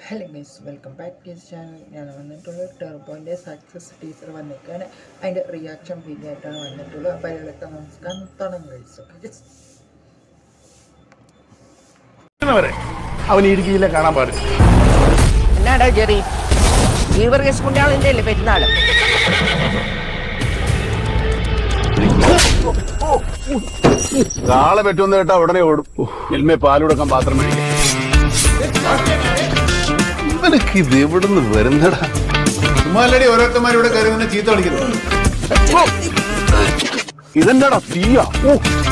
Hello guys welcome back to channel ഞാൻ വന്നിട്ടുള്ളത് ടെർബോൻ്റെ success teacher വന്നിരിക്കുകയാണ് അതിൻ്റെ റിയാക്ഷൻ വീഡിയോ ആയിട്ടാണ് വന്നിട്ടുള്ളത് അപ്പോൾ അതിലൊക്കെ നമസ്കാരം തുടങ്ങും ഗൈസ് ഓക്കെ വരെ അവൻ ഇടുക്കിയിലെ കാണാൻ പാടില്ല എന്നാടാ ജെറി ബീവർ ഗസ്കുണ്ടാളിന്റെ അല്ലേ പെരുന്നാള് കാളെ പറ്റുമെന്ന് കേട്ടാ ഉടനെ ഓടും എൽമേ പാലുടക്കാൻ പാത്രം മേടിക്കും ഇവനൊക്കെ ഇത് എവിടുന്ന് വരുന്നടാ ചുമ്മാലടി ഓരോരുത്തന്മാരിവിടെ കയറി നിന്ന് ചീത്ത കളിക്കുന്നത് ഇതെന്താടാ തീയാ ഓ.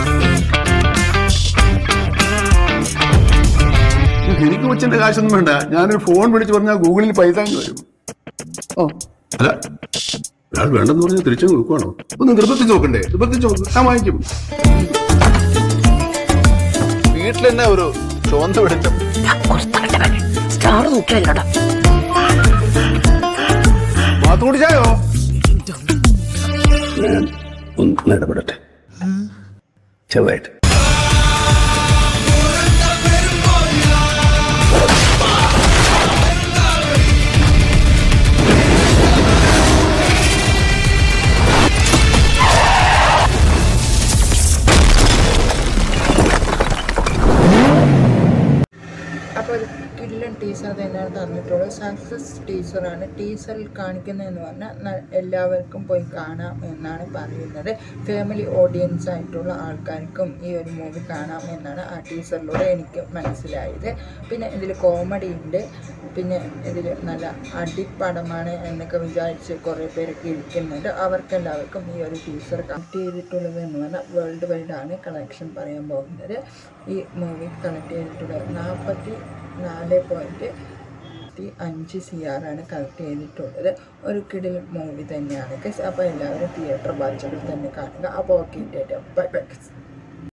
എനിക്ക് കൊച്ചിന്റെ കാശൊന്നും വേണ്ട ഞാനൊരു ഫോൺ വിളിച്ച് പറഞ്ഞാൽ ഗൂഗിളിൽ പൈസ അങ്ങ് വരും ഓ അല്ല ഒരാൾ വേണ്ടെന്ന് പറഞ്ഞാൽ തിരിച്ചു കൊടുക്കുവാണോ ഒന്ന് നിർബന്ധിച്ച് നോക്കണ്ടേ നിർബന്ധിച്ച് നോക്കും ഞാൻ വാങ്ങിക്കും വീട്ടിൽ തന്നെ ഒരു ചോന്ത പിടിച്ചം സ്റ്റാർ നോക്കിയല്ലോടാ മാത്തു കുടിച്ചായോ ഞാൻ ഒന്ന് ഇടപെടട്ടെ ചെറുതായിട്ട് അപ്പോൾ ഒരു കില്ലൻ ടീച്ചർ തന്നെയാണ് തന്നിട്ടുള്ളത് സക്സസ് ടീച്ചറാണ് ടീച്ചറിൽ കാണിക്കുന്നതെന്ന് പറഞ്ഞാൽ ന- എല്ലാവർക്കും പോയി കാണാം എന്നാണ് പറയുന്നത് ഫാമിലി ഓഡിയൻസ് ആയിട്ടുള്ള ആൾക്കാർക്കും ഈ ഒരു മൂവി കാണാം എന്നാണ് ആ ടീച്ചറിലൂടെ എനിക്ക് മനസ്സിലായത് പിന്നെ ഇതിൽ കോമഡി ഉണ്ട് പിന്നെ ഇതിൽ നല്ല അടിപ്പടമാണ് എന്നൊക്കെ വിചാരിച്ച് കുറേ പേരൊക്കെ ഇരിക്കുന്നുണ്ട് അവർക്കെല്ലാവർക്കും ഈ ഒരു ടീച്ചർ കണക്ട് ചെയ്തിട്ടുള്ളത് എന്ന് പറഞ്ഞാൽ വേൾഡ് വൈഡ് ആണ് കളക്ഷൻ പറയാൻ പോകുന്നത് ഈ മൂവി കണക്ട് ചെയ്തിട്ടുള്ളത് നാൽപ്പത്തി നാല് പോയിൻറ്റ് അഞ്ച് സി ആറാണ് കളക്ട് ചെയ്തിട്ടുള്ളത് ഒരു കിടിൽ മൂവി തന്നെയാണ് ഗൈസ് അപ്പോൾ എല്ലാവരും തിയേറ്റർ ബാച്ചുകൾ തന്നെ കാണുക അപ്പോൾ ഓക്കെ ബൈ ബൈ